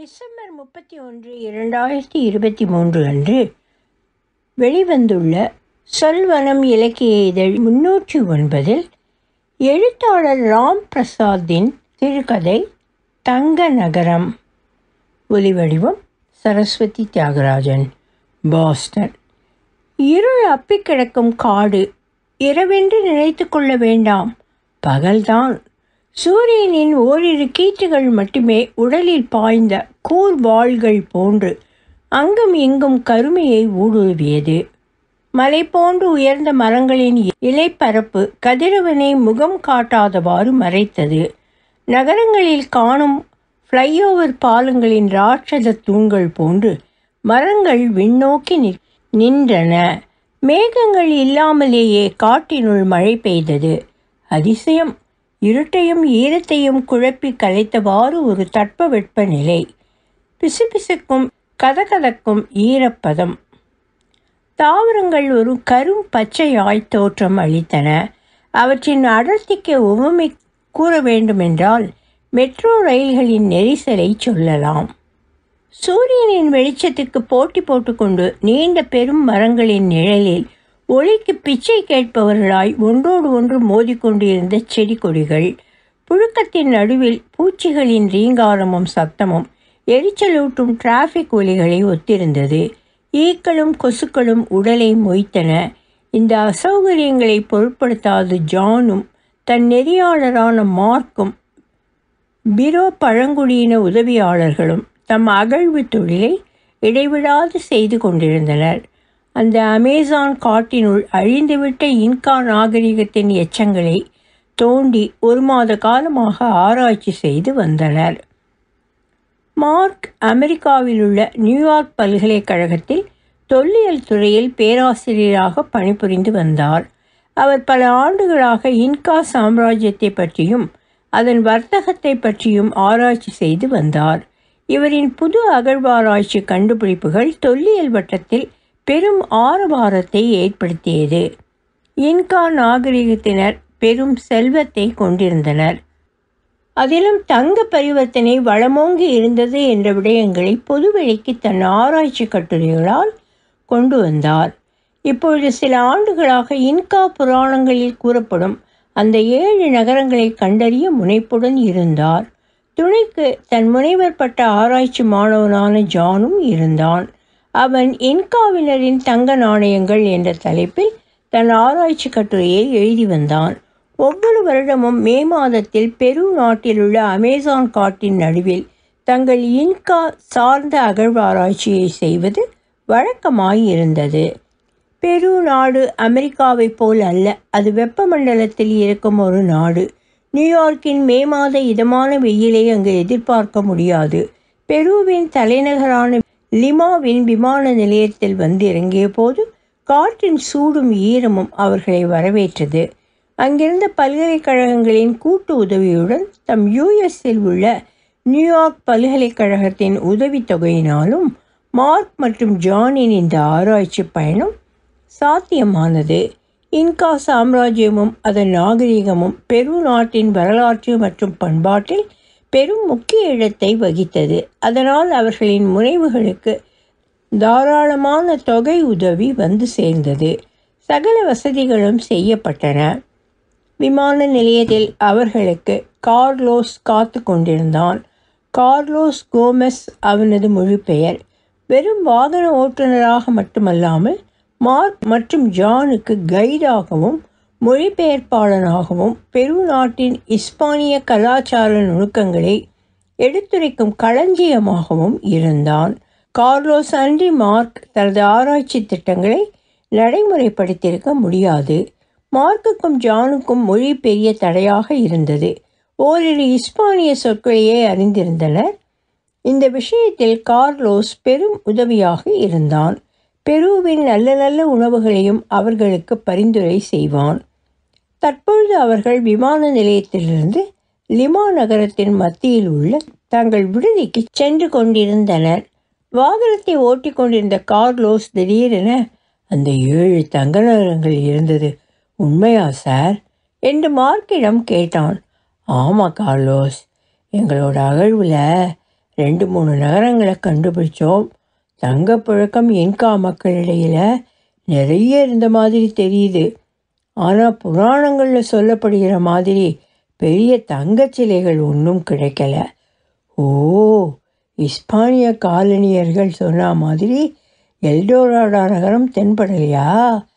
December முப்பத்தி ஒன்று இரண்டாயிரத்தி இருபத்தி மூன்று அன்று வெளிவந்துள்ள சொல்வனம் இலக்கிய இதழ் முன்னூற்றி ஒன்பதில் எழுத்தாளர் ராம் பிரசாத்தின் சிறுகதை தங்க நகரம் ஒலிவடிவம் சரஸ்வதி தியாகராஜன் பாஸ்டன் இருள் அப்பிக் கிடக்கும் காடு இரவென்று நினைத்து கொள்ள வேண்டாம் பகல்தான் சூரியனின் ஓரிரு கீற்றுகள் மட்டுமே உடலில் பாய்ந்த கூர் வாள்கள் போன்று அங்கும் இங்கும் கருமையை ஊடுருவியது மலை போன்று உயர்ந்த மரங்களின் இலைப்பரப்பு கதிரவனை முகம் காட்டாதவாறு மறைத்தது நகரங்களில் காணும் ஃப்ளைஓவர் பாலங்களின் ராட்சத தூண்கள் போன்று மரங்கள் விண்ணோக்கி நிற் நின்றன மேகங்கள் இல்லாமலேயே காட்டினுள் மழை பெய்தது அதிசயம் இருட்டையும் ஈரத்தையும் குழப்பி கலைத்தவாறு ஒரு தட்பவெட்ப நிலை பிசுபிசுக்கும் கதகதக்கும் ஈரப்பதம் தாவரங்கள் ஒரு கரும் பச்சையாய் தோற்றம் அளித்தன அவற்றின் அடர்த்திக்கு உவமை கூற வேண்டுமென்றால் மெட்ரோ ரயில்களின் நெரிசலை சொல்லலாம் சூரியனின் வெளிச்சத்துக்கு போட்டி போட்டுக்கொண்டு நீண்ட பெரும் மரங்களின் நிழலில் ஒளிக்கு பிச்சை கேட்பவர்களாய் ஒன்றோடு ஒன்று மோதிக்கொண்டிருந்த செடி கொடிகள் புழுக்கத்தின் நடுவில் பூச்சிகளின் ரீங்காரமும் சத்தமும் எரிச்சலூட்டும் டிராஃபிக் ஒலிகளை ஒத்திருந்தது ஈக்களும் கொசுக்களும் உடலை மொய்த்தன இந்த அசௌகரியங்களை பொருட்படுத்தாத ஜானும் தன் நெறியாளரான மார்க்கும் பிரோ பழங்குடியின உதவியாளர்களும் தம் அகழ்வு தொழிலை இடைவிடாது செய்து கொண்டிருந்தனர் அந்த அமேசான் காட்டினுள் அழிந்துவிட்ட இன்கா நாகரிகத்தின் எச்சங்களை தோண்டி ஒரு மாத காலமாக ஆராய்ச்சி செய்து வந்தனர் மார்க் அமெரிக்காவில் உள்ள நியூயார்க் பல்கலைக்கழகத்தில் தொல்லியல் துறையில் பேராசிரியராக பணிபுரிந்து வந்தார் அவர் பல ஆண்டுகளாக இன்கா சாம்ராஜ்யத்தை பற்றியும் அதன் வர்த்தகத்தை பற்றியும் ஆராய்ச்சி செய்து வந்தார் இவரின் புது அகழ்வாராய்ச்சி கண்டுபிடிப்புகள் தொல்லியல் வட்டத்தில் பெரும் ஆரவாரத்தை ஏற்படுத்தியது இன்கா நாகரிகத்தினர் பெரும் செல்வத்தை கொண்டிருந்தனர் அதிலும் தங்க பரிவர்த்தனை வளமோங்கி இருந்தது என்ற விடயங்களை பொதுவெளிக்கு தன் ஆராய்ச்சி கட்டுரைகளால் கொண்டு வந்தார் இப்பொழுது சில ஆண்டுகளாக இன்கா புராணங்களில் கூறப்படும் அந்த ஏழு நகரங்களை கண்டறிய முனைப்புடன் இருந்தார் துணைக்கு தன் முனைவர் பட்ட ஆராய்ச்சி மாணவனான ஜானும் இருந்தான் அவன் இன்காவினரின் தங்க நாணயங்கள் என்ற தலைப்பில் தன் ஆராய்ச்சி கட்டுரையை எழுதி வந்தான் ஒவ்வொரு வருடமும் மே மாதத்தில் பெரு நாட்டில் உள்ள அமேசான் காட்டின் நடுவில் தங்கள் இன்கா சார்ந்த அகழ்வாராய்ச்சியை செய்வது வழக்கமாயிருந்தது பெரு நாடு அமெரிக்காவைப் போல் அல்ல அது வெப்பமண்டலத்தில் இருக்கும் ஒரு நாடு நியூயார்க்கின் மே மாத இதமான வெயிலை அங்கு எதிர்பார்க்க முடியாது பெருவின் தலைநகரான லிமாவின் விமான நிலையத்தில் வந்து இறங்கிய போது காற்றின் சூடும் ஈரமும் அவர்களை வரவேற்றது அங்கிருந்த பல்கலைக்கழகங்களின் கூட்டு உதவியுடன் தம் யூஎஸில் உள்ள நியூயார்க் பல்கலைக்கழகத்தின் உதவித்தொகையினாலும் மார்க் மற்றும் ஜானின் இந்த ஆராய்ச்சி பயணம் சாத்தியமானது இன்கா சாம்ராஜ்யமும் அதன் நாகரிகமும் பெரு நாட்டின் வரலாற்று மற்றும் பண்பாட்டில் பெரும் முக்கிய இடத்தை வகித்தது அதனால் அவர்களின் முனைவுகளுக்கு தாராளமான தொகை உதவி வந்து சேர்ந்தது சகல வசதிகளும் செய்யப்பட்டன விமான நிலையத்தில் அவர்களுக்கு கார்லோஸ் காத்து கொண்டிருந்தான் கார்லோஸ் கோமெஸ் அவனது முழு பெயர் வெறும் வாகன ஓட்டுநராக மட்டுமல்லாமல் மார்க் மற்றும் ஜானுக்கு கைடாகவும் மொழிபெயர்ப்பாளனாகவும் பெரு நாட்டின் இஸ்பானிய கலாச்சார நுணுக்கங்களை எடுத்துரைக்கும் களஞ்சியமாகவும் இருந்தான் கார்லோஸ் அன்றி மார்க் தனது ஆராய்ச்சி திட்டங்களை நடைமுறைப்படுத்தியிருக்க முடியாது மார்க்குக்கும் ஜானுக்கும் மொழி பெரிய தடையாக இருந்தது ஓரிரு இஸ்பானிய சொற்களையே அறிந்திருந்தனர் இந்த விஷயத்தில் கார்லோஸ் பெரும் உதவியாக இருந்தான் பெருவின் நல்ல நல்ல உணவுகளையும் அவர்களுக்கு பரிந்துரை செய்வான் தற்பொழுது அவர்கள் விமான நிலையத்திலிருந்து லிமா நகரத்தின் மத்தியில் உள்ள தங்கள் விடுதிக்கு சென்று கொண்டிருந்தனர் வாகனத்தை ஓட்டிக்கொண்டிருந்த கார்லோஸ் திடீரென அந்த ஏழு தங்க நகரங்கள் இருந்தது உண்மையா சார் என்று மார்க்கிடம் கேட்டான் ஆமாம் கார்லோஸ் எங்களோட அகழ்வில் ரெண்டு மூணு நகரங்களை கண்டுபிடிச்சோம் தங்கப்புழக்கம் இன்கா மக்களிடையில் நிறைய இருந்த மாதிரி தெரியுது ஆனால் புராணங்களில் சொல்லப்படுகிற மாதிரி பெரிய தங்கச் சிலைகள் ஒன்றும் கிடைக்கல ஓ இஸ்பானிய காலனியர்கள் சொன்ன மாதிரி எல்டோராடா நகரம் தென்படலையா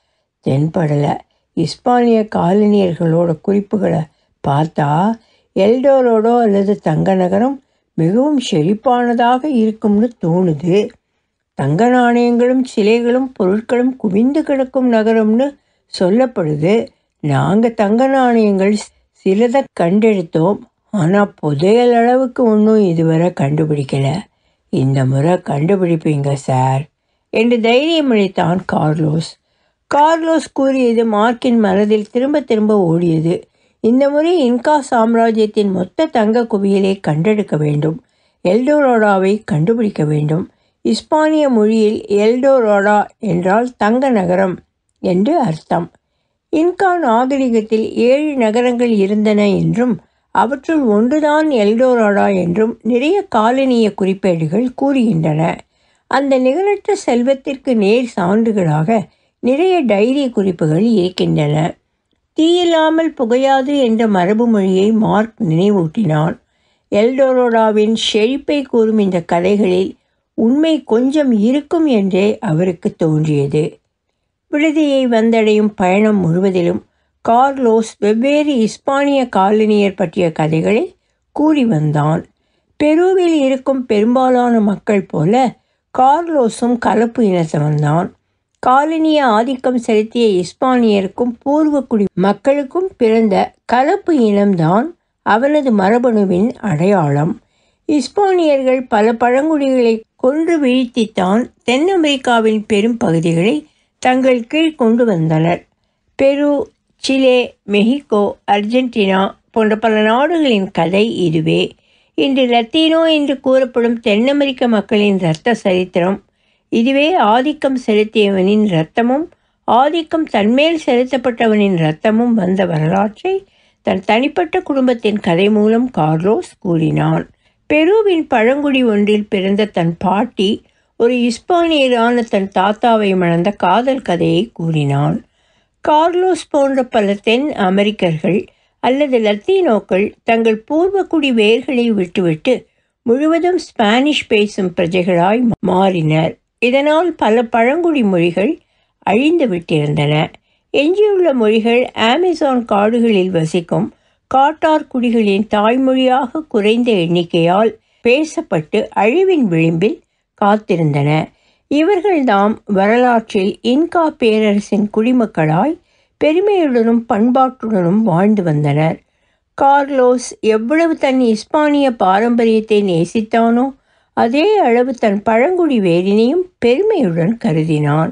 தென்படலை இஸ்பானிய காலனியர்களோட குறிப்புகளை பார்த்தா எல்டோரோடோ அல்லது தங்க நகரம் மிகவும் செழிப்பானதாக இருக்கும்னு தோணுது தங்க நாணயங்களும் சிலைகளும் பொருட்களும் குவிந்து கிடக்கும் நகரம்னு சொல்லப்படுது நாங்கள் தங்க நாணயங்கள் சிலதை கண்டெடுத்தோம் ஆனால் புதையல் அளவுக்கு ஒன்றும் இதுவரை கண்டுபிடிக்கல இந்த முறை கண்டுபிடிப்பீங்க சார் என்று தைரியமளித்தான் கார்லோஸ் கார்லோஸ் கூறியது மார்க்கின் மனதில் திரும்ப திரும்ப ஓடியது இந்த முறை இன்கா சாம்ராஜ்யத்தின் மொத்த தங்க குவியலை கண்டெடுக்க வேண்டும் எல்டோரோடாவை கண்டுபிடிக்க வேண்டும் இஸ்பானிய மொழியில் எல்டோரோடா என்றால் தங்க நகரம் என்று அர்த்தம் இன்கா நாகரிகத்தில் ஏழு நகரங்கள் இருந்தன என்றும் அவற்றுள் ஒன்றுதான் எல்டோரோடா என்றும் நிறைய காலனிய குறிப்பேடுகள் கூறுகின்றன அந்த நிகழற்ற செல்வத்திற்கு நேர் சான்றுகளாக நிறைய டைரி குறிப்புகள் இருக்கின்றன தீயில்லாமல் புகையாது என்ற மரபு மொழியை மார்க் நினைவூட்டினான் எல்டோரோடாவின் செழிப்பை கூறும் இந்த கதைகளில் உண்மை கொஞ்சம் இருக்கும் என்றே அவருக்கு தோன்றியது விடுதியை வந்தடையும் பயணம் முழுவதிலும் கார்லோஸ் வெவ்வேறு இஸ்பானிய காலனியர் பற்றிய கதைகளை கூறி வந்தான் பெருவில் இருக்கும் பெரும்பாலான மக்கள் போல கார்லோஸும் கலப்பு இனத்தவன்தான் காலனிய ஆதிக்கம் செலுத்திய இஸ்பானியருக்கும் பூர்வக்குடி மக்களுக்கும் பிறந்த கலப்பு இனம்தான் அவனது மரபணுவின் அடையாளம் இஸ்பானியர்கள் பல பழங்குடிகளை கொன்று வீழ்த்தித்தான் தென் அமெரிக்காவின் பெரும் பகுதிகளை தங்கள் கீழ் கொண்டு வந்தனர் பெரு சிலே மெஹிகோ அர்ஜென்டினா போன்ற பல நாடுகளின் கதை இதுவே இன்று லத்தீனோ என்று கூறப்படும் தென் அமெரிக்க மக்களின் இரத்த சரித்திரம் இதுவே ஆதிக்கம் செலுத்தியவனின் இரத்தமும் ஆதிக்கம் தன்மேல் செலுத்தப்பட்டவனின் இரத்தமும் வந்த வரலாற்றை தன் தனிப்பட்ட குடும்பத்தின் கதை மூலம் கார்லோஸ் கூறினான் பெருவின் பழங்குடி ஒன்றில் பிறந்த தன் பாட்டி ஒரு இஸ்பானியரான தன் தாத்தாவை மணந்த காதல் கதையை கூறினான் கார்லோஸ் போன்ற பல தென் அமெரிக்கர்கள் அல்லது லத்தீனோக்கள் தங்கள் பூர்வக்குடி வேர்களை விட்டுவிட்டு முழுவதும் ஸ்பானிஷ் பேசும் பிரஜைகளாய் மாறினர் இதனால் பல பழங்குடி மொழிகள் அழிந்து விட்டிருந்தன எஞ்சியுள்ள மொழிகள் அமேசான் காடுகளில் வசிக்கும் காட்டார் குடிகளின் தாய்மொழியாக குறைந்த எண்ணிக்கையால் பேசப்பட்டு அழிவின் விளிம்பில் காத்திருந்தன இவர்கள்தாம் வரலாற்றில் இன்கா பேரரசின் குடிமக்களாய் பெருமையுடனும் பண்பாட்டுடனும் வாழ்ந்து வந்தனர் கார்லோஸ் எவ்வளவு தன் இஸ்பானிய பாரம்பரியத்தை நேசித்தானோ அதே அளவு தன் பழங்குடி வேரினையும் பெருமையுடன் கருதினான்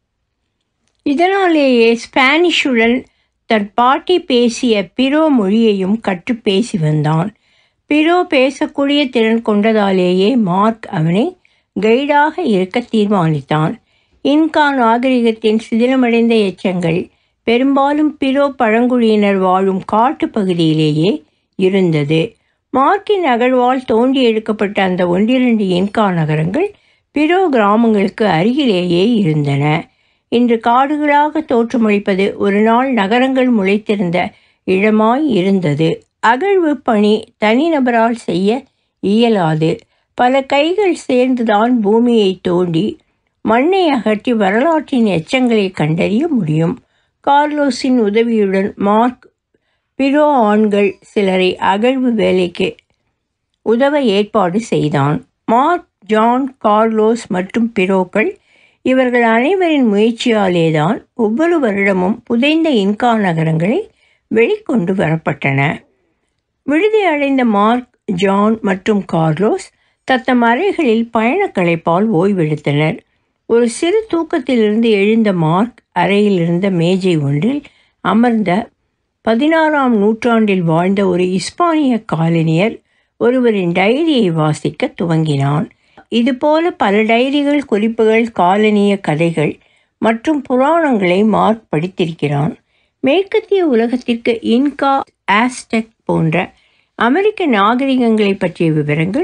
இதனாலேயே ஸ்பானிஷுடன் தன் பாட்டி பேசிய பிறோ மொழியையும் கற்று பேசி வந்தான் பிறோ பேசக்கூடிய திறன் கொண்டதாலேயே மார்க் அவனை கைடாக இருக்க தீர்மானித்தான் இன்கா நாகரிகத்தின் சிதிலமடைந்த எச்சங்கள் பெரும்பாலும் பிறோ பழங்குடியினர் வாழும் காட்டு பகுதியிலேயே இருந்தது மார்க்கின் அகழ்வால் தோண்டி எடுக்கப்பட்ட அந்த ஒன்றிரண்டு இன்கா நகரங்கள் பிறோ கிராமங்களுக்கு அருகிலேயே இருந்தன இன்று காடுகளாக தோற்றமளிப்பது ஒரு நாள் நகரங்கள் முளைத்திருந்த இடமாய் இருந்தது அகழ்வு பணி தனிநபரால் செய்ய இயலாது பல கைகள் சேர்ந்துதான் பூமியை தோண்டி மண்ணை அகற்றி வரலாற்றின் எச்சங்களை கண்டறிய முடியும் கார்லோஸின் உதவியுடன் மார்க் பிரோ ஆண்கள் சிலரை அகழ்வு வேலைக்கு உதவ ஏற்பாடு செய்தான் மார்க் ஜான் கார்லோஸ் மற்றும் பிரோக்கள் இவர்கள் அனைவரின் முயற்சியாலேதான் ஒவ்வொரு வருடமும் புதைந்த இன்கா நகரங்களை வெளிக்கொண்டு வரப்பட்டன விடுதி அடைந்த மார்க் ஜான் மற்றும் கார்லோஸ் தத்தம் அறைகளில் பயணக்களைப்பால் ஓய்வெடுத்தனர் ஒரு சிறு தூக்கத்திலிருந்து எழுந்த மார்க் அறையில் இருந்த மேஜை ஒன்றில் அமர்ந்த பதினாறாம் நூற்றாண்டில் வாழ்ந்த ஒரு இஸ்பானிய காலனியர் ஒருவரின் டைரியை வாசிக்க துவங்கினான் இதுபோல பல டைரிகள் குறிப்புகள் காலனிய கதைகள் மற்றும் புராணங்களை மார்க் படித்திருக்கிறான் மேற்கத்திய உலகத்திற்கு இன்கா ஆஸ்டெக் போன்ற அமெரிக்க நாகரிகங்களை பற்றிய விவரங்கள்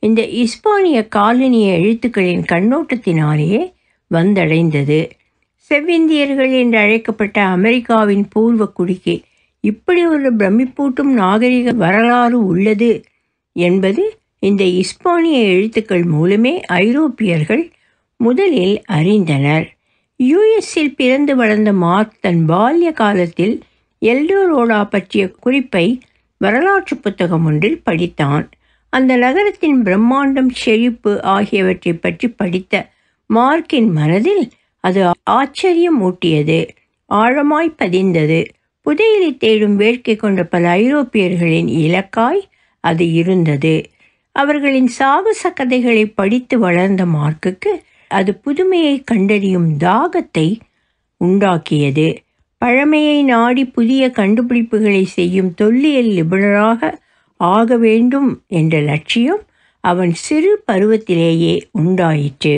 இந்த இஸ்பானிய காலனிய எழுத்துக்களின் கண்ணோட்டத்தினாலேயே வந்தடைந்தது செவ்விந்தியர்கள் என்று அழைக்கப்பட்ட அமெரிக்காவின் பூர்வ குடிக்கு இப்படி ஒரு பிரமிப்பூட்டும் நாகரிக வரலாறு உள்ளது என்பது இந்த இஸ்பானிய எழுத்துக்கள் மூலமே ஐரோப்பியர்கள் முதலில் அறிந்தனர் யுஎஸ்ஸில் பிறந்து வளர்ந்த மார்க் தன் பால்ய காலத்தில் எல்டோரோடா பற்றிய குறிப்பை வரலாற்று புத்தகம் ஒன்றில் படித்தான் அந்த நகரத்தின் பிரம்மாண்டம் செழிப்பு ஆகியவற்றை பற்றி படித்த மார்க்கின் மனதில் அது ஆச்சரியம் ஊட்டியது ஆழமாய் பதிந்தது புதையலை தேடும் வேட்கை கொண்ட பல ஐரோப்பியர்களின் இலக்காய் அது இருந்தது அவர்களின் சாகச கதைகளை படித்து வளர்ந்த மார்க்குக்கு அது புதுமையை கண்டறியும் தாகத்தை உண்டாக்கியது பழமையை நாடி புதிய கண்டுபிடிப்புகளை செய்யும் தொல்லியல் நிபுணராக ஆக வேண்டும் என்ற லட்சியம் அவன் சிறு பருவத்திலேயே உண்டாயிற்று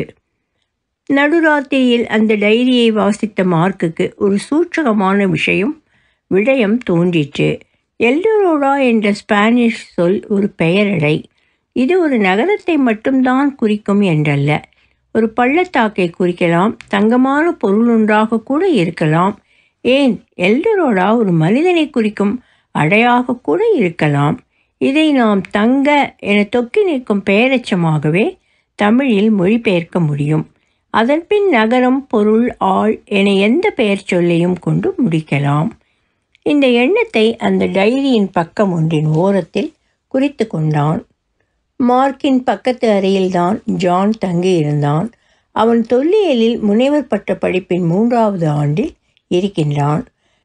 நடுராத்திரியில் அந்த டைரியை வாசித்த மார்க்குக்கு ஒரு சூட்சகமான விஷயம் விடயம் தோன்றிற்று எல்டோரோடா என்ற ஸ்பானிஷ் சொல் ஒரு பெயரடை இது ஒரு நகரத்தை மட்டும்தான் குறிக்கும் என்றல்ல ஒரு பள்ளத்தாக்கை குறிக்கலாம் தங்கமான பொருள் ஒன்றாக கூட இருக்கலாம் ஏன் எல்டரோடா ஒரு மனிதனை குறிக்கும் அடையாக கூட இருக்கலாம் இதை நாம் தங்க என தொக்கி நிற்கும் பெயரெச்சமாகவே தமிழில் மொழிபெயர்க்க முடியும் அதன்பின் நகரம் பொருள் ஆள் என எந்த பெயர் சொல்லையும் கொண்டு முடிக்கலாம் இந்த எண்ணத்தை அந்த டைரியின் பக்கம் ஒன்றின் ஓரத்தில் குறித்து கொண்டான் மார்க்கின் பக்கத்து அறையில்தான் ஜான் தங்கியிருந்தான் அவன் தொல்லியலில் முனைவர் பட்ட படிப்பின் மூன்றாவது ஆண்டில் இருக்கின்றான்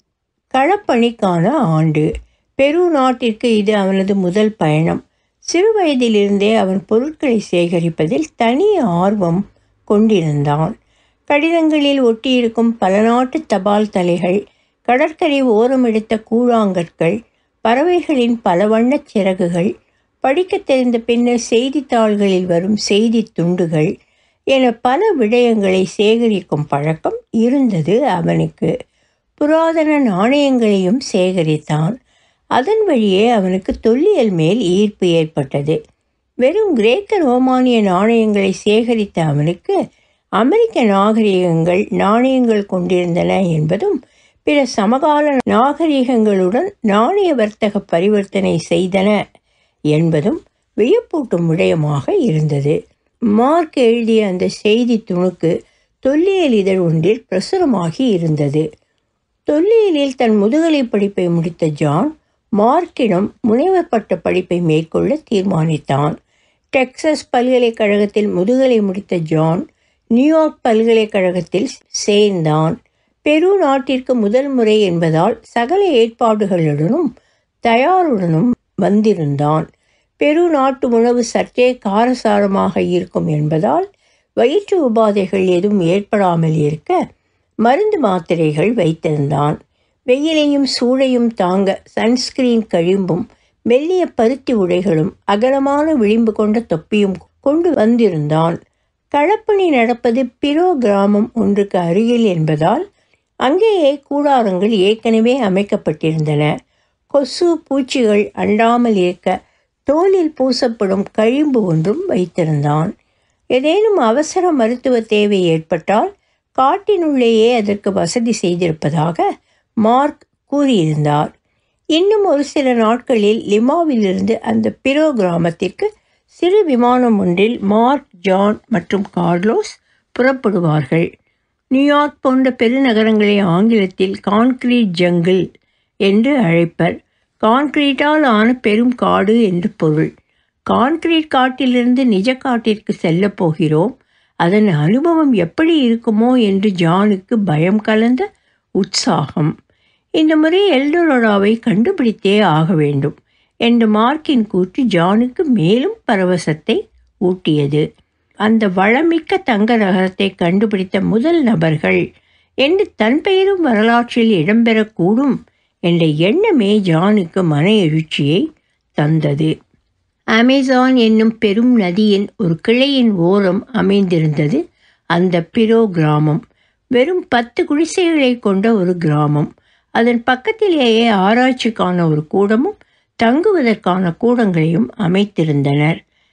களப்பணிக்கான ஆண்டு பெரு நாட்டிற்கு இது அவனது முதல் பயணம் சிறு வயதிலிருந்தே அவன் பொருட்களை சேகரிப்பதில் தனி ஆர்வம் கொண்டிருந்தான் கடிதங்களில் ஒட்டியிருக்கும் பல நாட்டு தபால் தலைகள் கடற்கரை ஓரமெடுத்த கூழாங்கற்கள் பறவைகளின் பல வண்ணச் சிறகுகள் படிக்கத் தெரிந்த பின்னர் செய்தித்தாள்களில் வரும் செய்தி துண்டுகள் என பல விடயங்களை சேகரிக்கும் பழக்கம் இருந்தது அவனுக்கு புராதன நாணயங்களையும் சேகரித்தான் அதன் வழியே அவனுக்கு தொல்லியல் மேல் ஈர்ப்பு ஏற்பட்டது வெறும் கிரேக்க ரோமானிய நாணயங்களை சேகரித்த அவனுக்கு அமெரிக்க நாகரிகங்கள் நாணயங்கள் கொண்டிருந்தன என்பதும் பிற சமகால நாகரிகங்களுடன் நாணய வர்த்தக பரிவர்த்தனை செய்தன என்பதும் வியப்பூட்டும் விடயமாக இருந்தது மார்க் எழுதிய அந்த செய்தி துணுக்கு தொல்லியல் இதழ் ஒன்றில் பிரசுரமாகி இருந்தது தொல்லியலில் தன் முதுகலை படிப்பை முடித்த ஜான் மார்க்கிடம் முனைவர் பட்ட படிப்பை மேற்கொள்ள தீர்மானித்தான் டெக்சஸ் பல்கலைக்கழகத்தில் முதுகலை முடித்த ஜான் நியூயார்க் பல்கலைக்கழகத்தில் சேர்ந்தான் பெரு நாட்டிற்கு முதல் முறை என்பதால் சகல ஏற்பாடுகளுடனும் தயாருடனும் வந்திருந்தான் பெரு நாட்டு உணவு சற்றே காரசாரமாக இருக்கும் என்பதால் வயிற்று உபாதைகள் எதுவும் ஏற்படாமல் இருக்க மருந்து மாத்திரைகள் வைத்திருந்தான் வெயிலையும் சூடையும் தாங்க சன்ஸ்கிரீன் கழிம்பும் மெல்லிய பருத்தி உடைகளும் அகலமான விளிம்பு கொண்ட தொப்பியும் கொண்டு வந்திருந்தான் களப்பணி நடப்பது பிரோ கிராமம் ஒன்றுக்கு அருகில் என்பதால் அங்கேயே கூடாரங்கள் ஏற்கனவே அமைக்கப்பட்டிருந்தன கொசு பூச்சிகள் அண்டாமல் இருக்க தோலில் பூசப்படும் கழிம்பு ஒன்றும் வைத்திருந்தான் ஏதேனும் அவசர மருத்துவ தேவை ஏற்பட்டால் காட்டினுள்ளேயே அதற்கு வசதி செய்திருப்பதாக மார்க் கூறியிருந்தார் இன்னும் ஒரு சில நாட்களில் லிமாவிலிருந்து அந்த பிரோ கிராமத்திற்கு சிறு விமானம் ஒன்றில் மார்க் ஜான் மற்றும் கார்லோஸ் புறப்படுவார்கள் நியூயார்க் போன்ற பெருநகரங்களை ஆங்கிலத்தில் கான்கிரீட் ஜங்கிள் என்று அழைப்பர் கான்கிரீட்டால் ஆன பெரும் காடு என்று பொருள் கான்கிரீட் காட்டிலிருந்து நிஜ காட்டிற்கு செல்லப் போகிறோம் அதன் அனுபவம் எப்படி இருக்குமோ என்று ஜானுக்கு பயம் கலந்த உற்சாகம் இந்த முறை எல்டோரோடாவை கண்டுபிடித்தே ஆக வேண்டும் என்று மார்க்கின் கூற்று ஜானுக்கு மேலும் பரவசத்தை ஊட்டியது அந்த வளமிக்க தங்க நகரத்தை கண்டுபிடித்த முதல் நபர்கள் என்று தன் பெயரும் வரலாற்றில் இடம்பெறக்கூடும் என்ற எண்ணமே ஜானுக்கு மன எழுச்சியை தந்தது அமேசான் என்னும் பெரும் நதியின் ஒரு கிளையின் ஓரம் அமைந்திருந்தது அந்த பிரோ கிராமம் வெறும் பத்து குடிசைகளை கொண்ட ஒரு கிராமம் அதன் பக்கத்திலேயே ஆராய்ச்சிக்கான ஒரு கூடமும் தங்குவதற்கான கூடங்களையும் அமைத்திருந்தனர்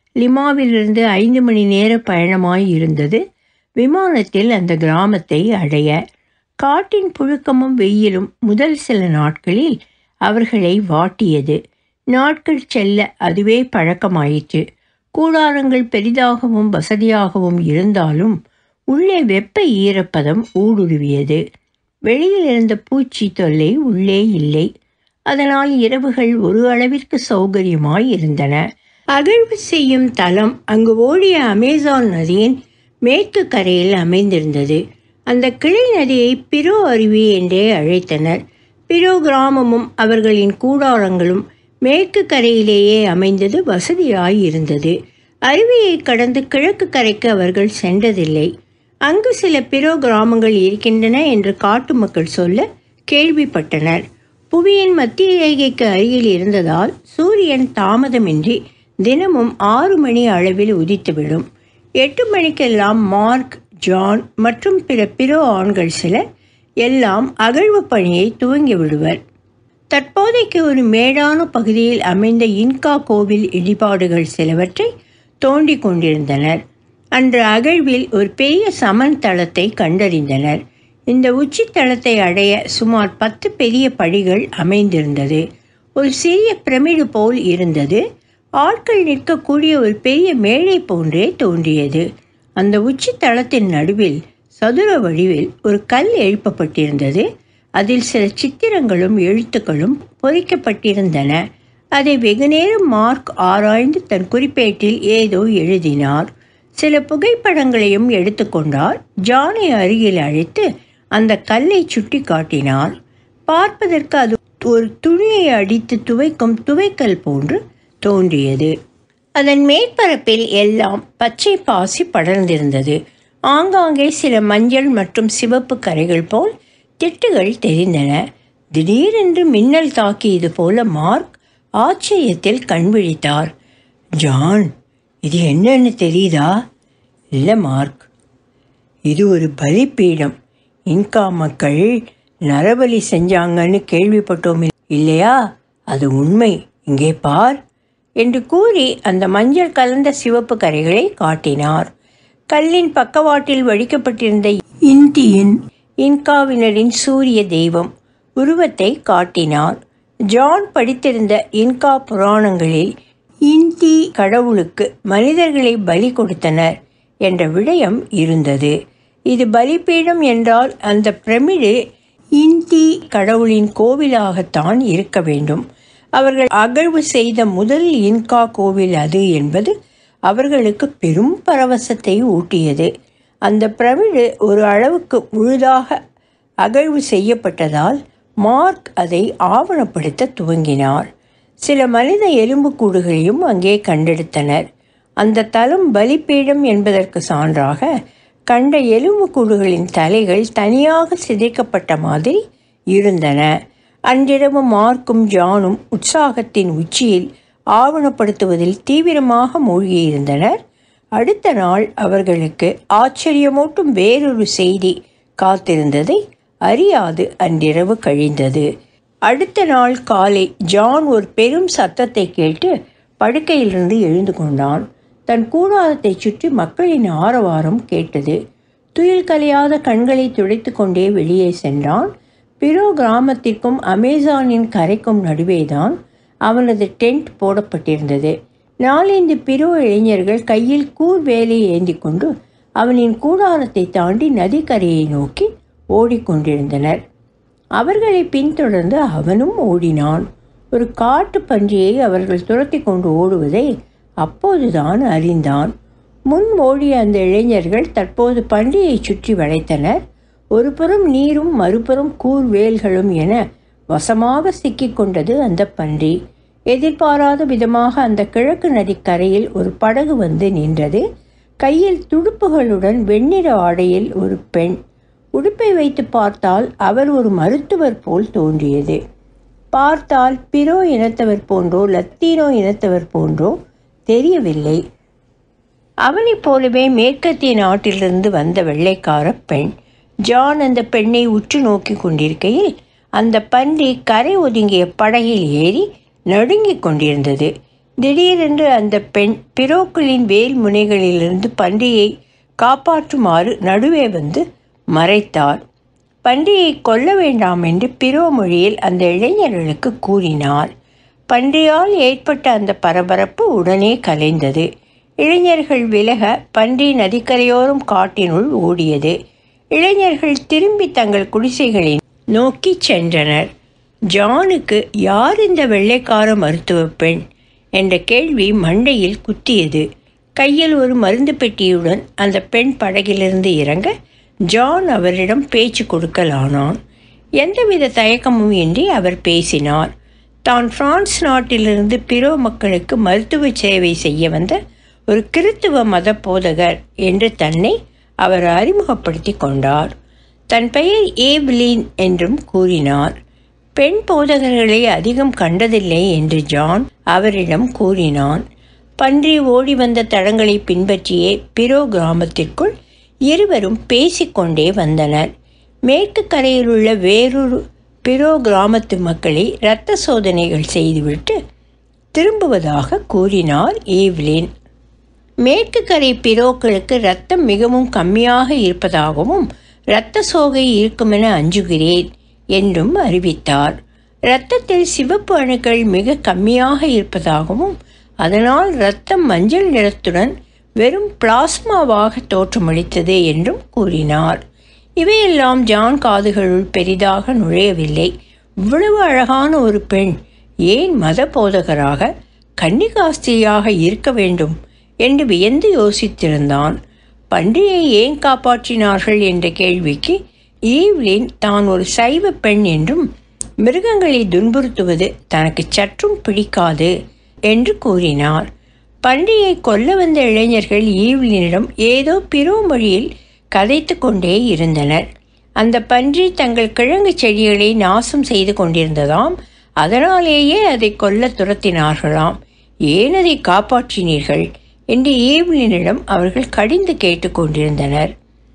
லிமாவிலிருந்து ஐந்து மணி நேர பயணமாய் இருந்தது விமானத்தில் அந்த கிராமத்தை அடைய காட்டின் புழுக்கமும் வெயிலும் முதல் சில நாட்களில் அவர்களை வாட்டியது நாட்கள் செல்ல அதுவே பழக்கமாயிற்று கூடாரங்கள் பெரிதாகவும் வசதியாகவும் இருந்தாலும் உள்ளே வெப்ப ஈரப்பதம் ஊடுருவியது வெளியில் இருந்த பூச்சி தொல்லை உள்ளே இல்லை அதனால் இரவுகள் ஒரு அளவிற்கு சௌகரியமாய் இருந்தன அகழ்வு செய்யும் தலம் அங்கு ஓடிய அமேசான் நதியின் மேற்கு கரையில் அமைந்திருந்தது அந்த கிளை நதியை பிரோ அருவி என்றே அழைத்தனர் பிரோ கிராமமும் அவர்களின் கூடாரங்களும் மேற்கு கரையிலேயே அமைந்தது வசதியாய் இருந்தது அருவியை கடந்து கிழக்கு கரைக்கு அவர்கள் சென்றதில்லை அங்கு சில பிறோ கிராமங்கள் இருக்கின்றன என்று காட்டு மக்கள் சொல்ல கேள்விப்பட்டனர் புவியின் மத்திய ரேகைக்கு அருகில் இருந்ததால் சூரியன் தாமதமின்றி தினமும் ஆறு மணி அளவில் உதித்துவிடும் எட்டு மணிக்கெல்லாம் மார்க் ஜான் மற்றும் பிற பிறோ ஆண்கள் சிலர் எல்லாம் அகழ்வு பணியை துவங்கி விடுவர் தற்போதைக்கு ஒரு மேடான பகுதியில் அமைந்த இன்கா கோவில் இடிபாடுகள் சிலவற்றை தோண்டி கொண்டிருந்தனர் அன்று அகழ்வில் ஒரு பெரிய சமன் தளத்தை கண்டறிந்தனர் இந்த உச்சி தளத்தை அடைய சுமார் பத்து பெரிய படிகள் அமைந்திருந்தது ஒரு சிறிய பிரமிடு போல் இருந்தது ஆட்கள் நிற்கக்கூடிய ஒரு பெரிய மேடை போன்றே தோன்றியது அந்த உச்சி தளத்தின் நடுவில் சதுர வடிவில் ஒரு கல் எழுப்பப்பட்டிருந்தது அதில் சில சித்திரங்களும் எழுத்துக்களும் பொறிக்கப்பட்டிருந்தன அதை வெகுநேரம் மார்க் ஆராய்ந்து தன் குறிப்பேட்டில் ஏதோ எழுதினார் சில புகைப்படங்களையும் எடுத்துக்கொண்டார் ஜானை அருகில் அழைத்து அந்த கல்லை சுட்டி காட்டினார் பார்ப்பதற்கு அது ஒரு துணியை அடித்து துவைக்கும் துவைக்கல் போன்று தோன்றியது அதன் மேற்பரப்பில் எல்லாம் பச்சை பாசி படர்ந்திருந்தது ஆங்காங்கே சில மஞ்சள் மற்றும் சிவப்பு கரைகள் போல் திட்டுகள் தெரிந்தன திடீரென்று மின்னல் தாக்கியது போல மார்க் ஆச்சரியத்தில் கண்விழித்தார் ஜான் இது என்னன்னு தெரியுதா இல்லை மார்க் இது ஒரு பலிப்பீடம் இன்கா மக்கள் நரபலி செஞ்சாங்கன்னு கேள்விப்பட்டோம் இல்லையா அது உண்மை இங்கே பார் என்று கூறி அந்த மஞ்சள் கலந்த சிவப்பு கரைகளை காட்டினார் கல்லின் பக்கவாட்டில் வடிக்கப்பட்டிருந்த இந்தியின் இன்காவினரின் சூரிய தெய்வம் உருவத்தை காட்டினார் ஜான் படித்திருந்த இன்கா புராணங்களில் இந்தி கடவுளுக்கு மனிதர்களை பலி கொடுத்தனர் என்ற விடயம் இருந்தது இது பலிபீடம் என்றால் அந்த பிரமிடு இந்தி கடவுளின் கோவிலாகத்தான் இருக்க வேண்டும் அவர்கள் அகழ்வு செய்த முதல் இன்கா கோவில் அது என்பது அவர்களுக்கு பெரும் பரவசத்தை ஊட்டியது அந்த பிரமிடு ஒரு அளவுக்கு முழுதாக அகழ்வு செய்யப்பட்டதால் மார்க் அதை ஆவணப்படுத்த துவங்கினார் சில மனித எலும்புக்கூடுகளையும் அங்கே கண்டெடுத்தனர் அந்த தலம் பலிப்பீடம் என்பதற்கு சான்றாக கண்ட எலும்புக்கூடுகளின் தலைகள் தனியாக சிதைக்கப்பட்ட மாதிரி இருந்தன அன்றிரவு மார்க்கும் ஜானும் உற்சாகத்தின் உச்சியில் ஆவணப்படுத்துவதில் தீவிரமாக மூழ்கியிருந்தனர் அடுத்த நாள் அவர்களுக்கு ஆச்சரியமூட்டும் வேறொரு செய்தி காத்திருந்ததை அறியாது அன்றிரவு கழிந்தது அடுத்த நாள் காலை ஜான் ஒரு பெரும் சத்தத்தை கேட்டு படுக்கையிலிருந்து எழுந்து கொண்டான் தன் கூடாரத்தை சுற்றி மக்களின் ஆரவாரம் கேட்டது துயில் கலையாத கண்களை துடைத்து கொண்டே வெளியே சென்றான் பிறோ கிராமத்திற்கும் அமேசானின் கரைக்கும் நடுவேதான் அவனது டென்ட் போடப்பட்டிருந்தது நாலந்து பிறோ இளைஞர்கள் கையில் கூர் வேலை ஏந்தி கொண்டு அவனின் கூடாரத்தை தாண்டி நதிக்கரையை நோக்கி ஓடிக்கொண்டிருந்தனர் அவர்களை பின்தொடர்ந்து அவனும் ஓடினான் ஒரு காட்டு பன்றியை அவர்கள் துரத்தி கொண்டு ஓடுவதை அப்போதுதான் அறிந்தான் முன் ஓடிய அந்த இளைஞர்கள் தற்போது பன்றியை சுற்றி வளைத்தனர் ஒரு புறம் நீரும் மறுபுறம் கூர்வேல்களும் என வசமாக சிக்கிக்கொண்டது அந்த பன்றி எதிர்பாராத விதமாக அந்த கிழக்கு நதிக்கரையில் ஒரு படகு வந்து நின்றது கையில் துடுப்புகளுடன் வெண்ணிற ஆடையில் ஒரு பெண் உடுப்பை வைத்து பார்த்தால் அவர் ஒரு மருத்துவர் போல் தோன்றியது பார்த்தால் பிறோ இனத்தவர் போன்றோ லத்தீனோ இனத்தவர் போன்றோ தெரியவில்லை அவனைப் போலவே மேற்கத்திய நாட்டிலிருந்து வந்த வெள்ளைக்கார பெண் ஜான் அந்த பெண்ணை உற்று நோக்கி கொண்டிருக்கையில் அந்த பன்றி கரை ஒதுங்கிய படகில் ஏறி நடுங்கிக் கொண்டிருந்தது திடீரென்று அந்த பெண் பிரோக்களின் வேல் முனைகளிலிருந்து பன்றியை காப்பாற்றுமாறு நடுவே வந்து மறைத்தார் பன்றியை கொல்ல வேண்டாம் என்று பிறோ மொழியில் அந்த இளைஞர்களுக்கு கூறினார் பன்றியால் ஏற்பட்ட அந்த பரபரப்பு உடனே கலைந்தது இளைஞர்கள் விலக பன்றி நதிக்கரையோரம் காட்டினுள் ஓடியது இளைஞர்கள் திரும்பி தங்கள் குடிசைகளை நோக்கி சென்றனர் ஜானுக்கு யார் இந்த வெள்ளைக்கார மருத்துவ பெண் என்ற கேள்வி மண்டையில் குத்தியது கையில் ஒரு மருந்து பெட்டியுடன் அந்த பெண் படகிலிருந்து இறங்க ஜான் அவரிடம் பேச்சு கொடுக்கலானான் எந்தவித தயக்கமும் இன்றி அவர் பேசினார் தான் பிரான்ஸ் நாட்டிலிருந்து பிறோ மக்களுக்கு மருத்துவ சேவை செய்ய வந்த ஒரு கிறித்துவ மத போதகர் என்று தன்னை அவர் அறிமுகப்படுத்தி கொண்டார் தன் பெயர் ஏவ்லின் என்றும் கூறினார் பெண் போதகர்களை அதிகம் கண்டதில்லை என்று ஜான் அவரிடம் கூறினான் பன்றி ஓடி வந்த தடங்களை பின்பற்றியே பிரோ கிராமத்திற்குள் இருவரும் பேசிக்கொண்டே வந்தனர் மேற்கு கரையில் உள்ள வேறொரு பிரோ கிராமத்து மக்களை இரத்த சோதனைகள் செய்துவிட்டு திரும்புவதாக கூறினார் ஈவ்லின் மேற்கு கரை பிரோக்களுக்கு இரத்தம் மிகவும் கம்மியாக இருப்பதாகவும் இரத்த சோகை இருக்குமென அஞ்சுகிறேன் என்றும் அறிவித்தார் இரத்தத்தில் சிவப்பு அணுக்கள் மிக கம்மியாக இருப்பதாகவும் அதனால் இரத்தம் மஞ்சள் நிறத்துடன் வெறும் பிளாஸ்மாவாக தோற்றமளித்தது என்றும் கூறினார் இவையெல்லாம் ஜான் காதுகளுள் பெரிதாக நுழையவில்லை இவ்வளவு அழகான ஒரு பெண் ஏன் மத போதகராக கன்னிகாஸ்திரியாக இருக்க வேண்டும் என்று வியந்து யோசித்திருந்தான் பன்றியை ஏன் காப்பாற்றினார்கள் என்ற கேள்விக்கு ஈவ்லின் தான் ஒரு சைவ பெண் என்றும் மிருகங்களை துன்புறுத்துவது தனக்கு சற்றும் பிடிக்காது என்று கூறினார் பன்றியை கொல்ல வந்த இளைஞர்கள் ஈவ்லினிடம் ஏதோ பிறோ மொழியில் கதைத்து கொண்டே இருந்தனர் அந்த பன்றி தங்கள் கிழங்கு செடிகளை நாசம் செய்து கொண்டிருந்ததாம் அதனாலேயே அதை கொல்ல துரத்தினார்களாம் ஏன் அதை காப்பாற்றினீர்கள் என்று ஈவ்லினிடம் அவர்கள் கடிந்து கேட்டுக்கொண்டிருந்தனர்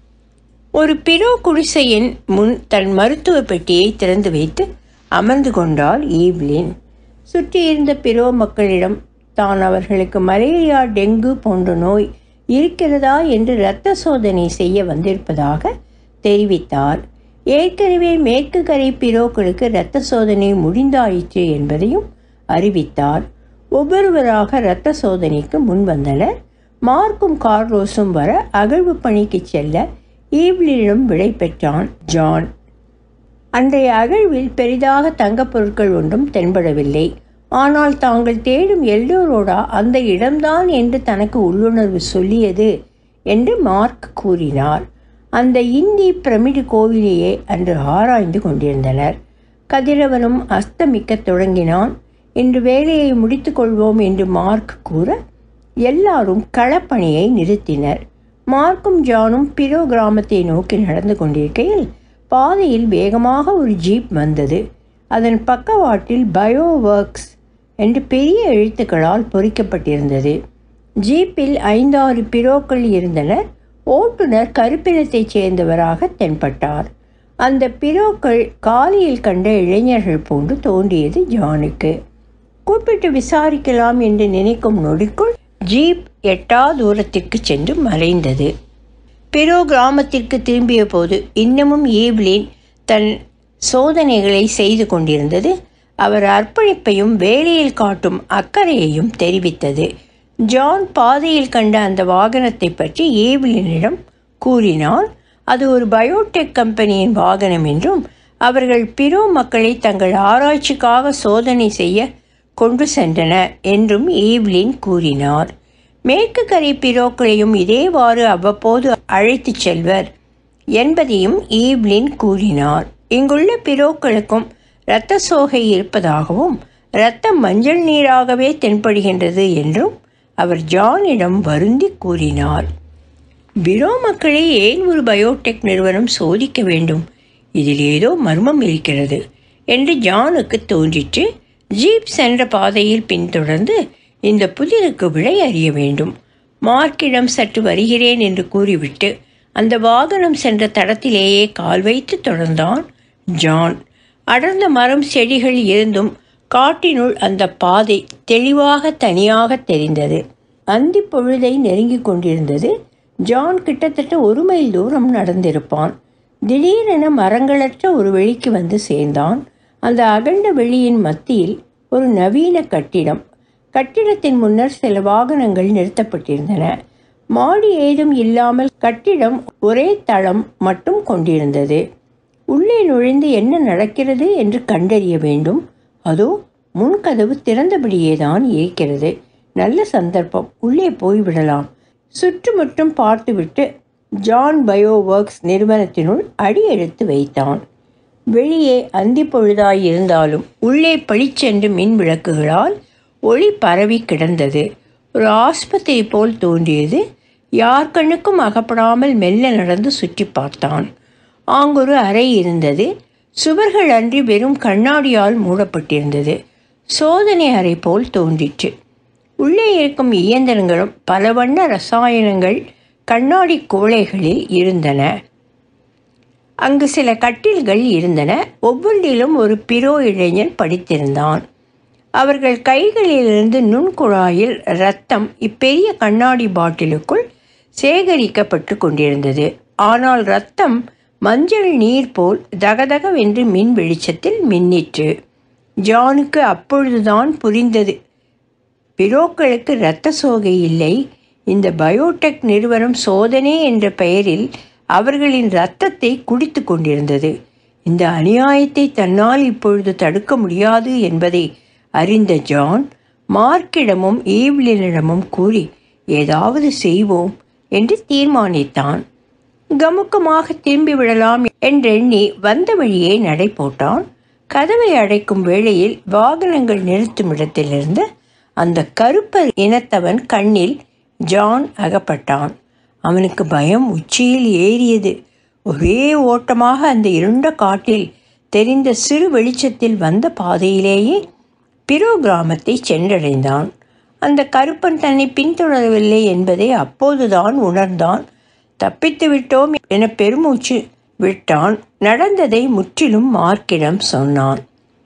ஒரு பிறோ குடிசையின் முன் தன் மருத்துவ பெட்டியை திறந்து வைத்து அமர்ந்து கொண்டாள் ஈவ்லின் சுற்றியிருந்த பிறோ மக்களிடம் தான் அவர்களுக்கு மலேரியா டெங்கு போன்ற நோய் இருக்கிறதா என்று இரத்த சோதனை செய்ய வந்திருப்பதாக தெரிவித்தார் ஏற்கனவே மேற்கு கரை பிரோக்களுக்கு இரத்த சோதனை முடிந்தாயிற்று என்பதையும் அறிவித்தார் ஒவ்வொருவராக இரத்த சோதனைக்கு முன் வந்தனர் மார்க்கும் கார்ரோஸும் வர அகழ்வு பணிக்கு செல்ல ஈவ்லினிடம் விடை பெற்றான் ஜான் அன்றைய அகழ்வில் பெரிதாக தங்கப் பொருட்கள் ஒன்றும் தென்படவில்லை ஆனால் தாங்கள் தேடும் எல்லோரோடா அந்த இடம்தான் என்று தனக்கு உள்ளுணர்வு சொல்லியது என்று மார்க் கூறினார் அந்த இந்தி பிரமிடு கோவிலையே அன்று ஆராய்ந்து கொண்டிருந்தனர் கதிரவனும் அஸ்தமிக்கத் தொடங்கினான் இன்று வேலையை முடித்துக்கொள்வோம் என்று மார்க் கூற எல்லாரும் களப்பணியை நிறுத்தினர் மார்க்கும் ஜானும் பிரோ கிராமத்தை நோக்கி நடந்து கொண்டிருக்கையில் பாதையில் வேகமாக ஒரு ஜீப் வந்தது அதன் பக்கவாட்டில் பயோ ஒர்க்ஸ் என்று பெரிய எழுத்துக்களால் பொறிக்கப்பட்டிருந்தது ஜீப்பில் ஐந்தாறு பிரோக்கள் இருந்தனர் ஓட்டுநர் கருப்பினத்தைச் சேர்ந்தவராக தென்பட்டார் அந்த பிரோக்கள் காலையில் கண்ட இளைஞர்கள் போன்று தோன்றியது ஜானுக்கு கூப்பிட்டு விசாரிக்கலாம் என்று நினைக்கும் நொடிக்குள் ஜீப் எட்டா தூரத்திற்கு சென்று மறைந்தது பிரோ கிராமத்திற்கு திரும்பிய போது இன்னமும் ஈவ்லின் தன் சோதனைகளை செய்து கொண்டிருந்தது அவர் அர்ப்பணிப்பையும் வேலையில் காட்டும் அக்கறையையும் தெரிவித்தது ஜான் பாதையில் கண்ட அந்த வாகனத்தை பற்றி ஈவ்லினிடம் கூறினால் அது ஒரு பயோடெக் கம்பெனியின் வாகனம் என்றும் அவர்கள் பிறோ மக்களை தங்கள் ஆராய்ச்சிக்காக சோதனை செய்ய கொண்டு சென்றனர் என்றும் ஈவ்லின் கூறினார் மேற்கு கரை பிரோக்களையும் இதேவாறு அவ்வப்போது அழைத்துச் செல்வர் என்பதையும் ஈவ்லின் கூறினார் இங்குள்ள பிரோக்களுக்கும் இரத்த சோகை இருப்பதாகவும் இரத்தம் மஞ்சள் நீராகவே தென்படுகின்றது என்றும் அவர் ஜானிடம் வருந்தி கூறினார் பிரோ மக்களை ஏன் ஒரு பயோடெக் நிறுவனம் சோதிக்க வேண்டும் இதில் ஏதோ மர்மம் இருக்கிறது என்று ஜானுக்கு தோன்றிற்று ஜீப் சென்ற பாதையில் பின்தொடர்ந்து இந்த புதிருக்கு விடை அறிய வேண்டும் மார்க்கிடம் சற்று வருகிறேன் என்று கூறிவிட்டு அந்த வாகனம் சென்ற தடத்திலேயே கால் வைத்து தொடர்ந்தான் ஜான் அடர்ந்த மரம் செடிகள் இருந்தும் காட்டினுள் அந்த பாதை தெளிவாக தனியாக தெரிந்தது அந்தி பொழுதை நெருங்கிக் கொண்டிருந்தது ஜான் கிட்டத்தட்ட ஒரு மைல் தூரம் நடந்திருப்பான் திடீரென மரங்களற்ற ஒரு வெளிக்கு வந்து சேர்ந்தான் அந்த அகண்ட வெளியின் மத்தியில் ஒரு நவீன கட்டிடம் கட்டிடத்தின் முன்னர் சில வாகனங்கள் நிறுத்தப்பட்டிருந்தன மாடி ஏதும் இல்லாமல் கட்டிடம் ஒரே தளம் மட்டும் கொண்டிருந்தது உள்ளே நுழைந்து என்ன நடக்கிறது என்று கண்டறிய வேண்டும் அதோ முன்கதவு திறந்தபடியே தான் இருக்கிறது நல்ல சந்தர்ப்பம் உள்ளே போய்விடலாம் சுற்றுமுற்றும் பார்த்துவிட்டு ஜான் பயோ ஒர்க்ஸ் நிறுவனத்தினுள் அடியெடுத்து வைத்தான் வெளியே அந்தி பொழுதாய் இருந்தாலும் உள்ளே பளிச்சென்று மின் விளக்குகளால் ஒளி பரவி கிடந்தது ஒரு ஆஸ்பத்திரி போல் தோன்றியது யார் கண்ணுக்கும் அகப்படாமல் மெல்ல நடந்து சுற்றி பார்த்தான் ஆங்கொரு அறை இருந்தது சுவர்கள் அன்றி வெறும் கண்ணாடியால் மூடப்பட்டிருந்தது சோதனை அறை போல் தோன்றிற்று உள்ளே இருக்கும் இயந்திரங்களும் பல வண்ண ரசாயனங்கள் கண்ணாடி குவளைகளில் இருந்தன அங்கு சில கட்டில்கள் இருந்தன ஒவ்வொன்றிலும் ஒரு பிறோ இளைஞன் படித்திருந்தான் அவர்கள் கைகளிலிருந்து நுண்குழாயில் இரத்தம் இப்பெரிய கண்ணாடி பாட்டிலுக்குள் சேகரிக்கப்பட்டு கொண்டிருந்தது ஆனால் இரத்தம் மஞ்சள் நீர் போல் தகதகவென்று மின் வெளிச்சத்தில் மின்னிற்று ஜானுக்கு அப்பொழுதுதான் புரிந்தது பிரோக்களுக்கு இரத்த சோகை இல்லை இந்த பயோடெக் நிறுவனம் சோதனை என்ற பெயரில் அவர்களின் இரத்தத்தை குடித்து கொண்டிருந்தது இந்த அநியாயத்தை தன்னால் இப்பொழுது தடுக்க முடியாது என்பதை அறிந்த ஜான் மார்க்கிடமும் ஈவ்லினிடமும் கூறி ஏதாவது செய்வோம் என்று தீர்மானித்தான் கமுக்கமாக திரும்பி விடலாம் என்றெண்ணி வந்த வழியே நடை போட்டான் கதவை அடைக்கும் வேளையில் வாகனங்கள் நிறுத்தும் இடத்திலிருந்து அந்த கருப்பர் இனத்தவன் கண்ணில் ஜான் அகப்பட்டான் அவனுக்கு பயம் உச்சியில் ஏறியது ஒரே ஓட்டமாக அந்த இருண்ட காட்டில் தெரிந்த சிறு வெளிச்சத்தில் வந்த பாதையிலேயே பிரோ கிராமத்தை சென்றடைந்தான் அந்த கருப்பன் தன்னை பின்தொடரவில்லை என்பதை அப்போதுதான் உணர்ந்தான் தப்பித்து விட்டோம் என பெருமூச்சு விட்டான் நடந்ததை முற்றிலும் மார்க்கிடம் சொன்னான்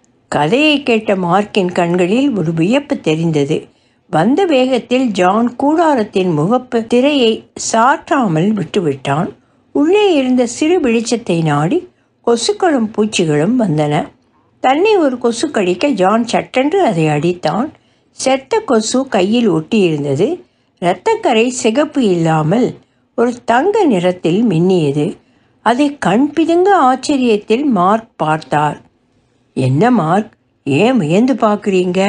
கதையை கேட்ட மார்க்கின் கண்களில் ஒரு வியப்பு தெரிந்தது வந்த வேகத்தில் ஜான் கூடாரத்தின் முகப்பு திரையை சாற்றாமல் விட்டுவிட்டான் உள்ளே இருந்த சிறு வெளிச்சத்தை நாடி கொசுக்களும் பூச்சிகளும் வந்தன தன்னை ஒரு கொசு கடிக்க ஜான் சட்டென்று அதை அடித்தான் செத்த கொசு கையில் ஒட்டியிருந்தது இரத்தக்கரை சிகப்பு இல்லாமல் ஒரு தங்க நிறத்தில் மின்னியது அதை கண் பிதுங்க ஆச்சரியத்தில் மார்க் பார்த்தார் என்ன மார்க் ஏன் வியந்து பார்க்குறீங்க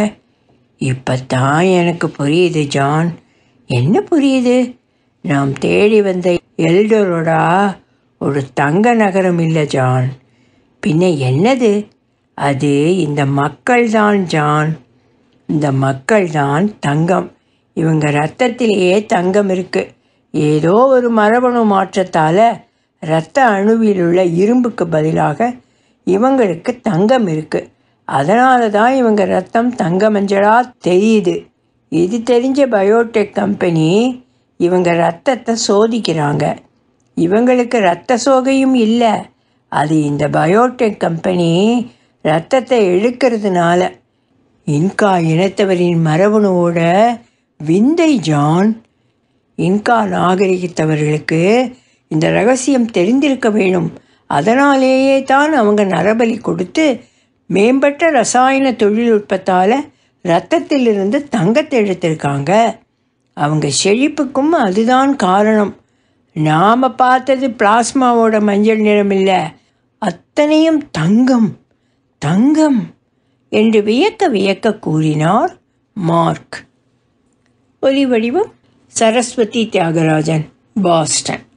இப்பத்தான் எனக்கு புரியுது ஜான் என்ன புரியுது நாம் தேடி வந்த எல்டரோடா ஒரு தங்க நகரம் இல்லை ஜான் பின்ன என்னது அது இந்த மக்கள் தான் ஜான் இந்த மக்கள் தான் தங்கம் இவங்க ரத்தத்திலேயே தங்கம் இருக்கு ஏதோ ஒரு மரபணு மாற்றத்தால் இரத்த அணுவில் உள்ள இரும்புக்கு பதிலாக இவங்களுக்கு தங்கம் இருக்கு அதனால தான் இவங்க ரத்தம் தங்க மஞ்சளா தெரியுது இது தெரிஞ்ச பயோடெக் கம்பெனி இவங்க ரத்தத்தை சோதிக்கிறாங்க இவங்களுக்கு ரத்த சோகையும் இல்லை அது இந்த பயோடெக் கம்பெனி ரத்தத்தை எடுக்கிறதுனால இன்கா இனத்தவரின் மரபணுவோட விந்தை ஜான் இன்கா நாகரிகத்தவர்களுக்கு இந்த ரகசியம் தெரிந்திருக்க வேணும் அதனாலேயே தான் அவங்க நரபலி கொடுத்து மேம்பட்ட ரசாயன தொழில்நுட்பத்தால் ரத்தத்திலிருந்து தங்கத்தை எடுத்திருக்காங்க அவங்க செழிப்புக்கும் அதுதான் காரணம் நாம் பார்த்தது பிளாஸ்மாவோட மஞ்சள் நிறம் இல்லை அத்தனையும் தங்கம் தங்கம் என்று வியக்க வியக்க கூறினார் மார்க் ஒலி வடிவம் சரஸ்வதி தியாகராஜன் பாஸ்டன்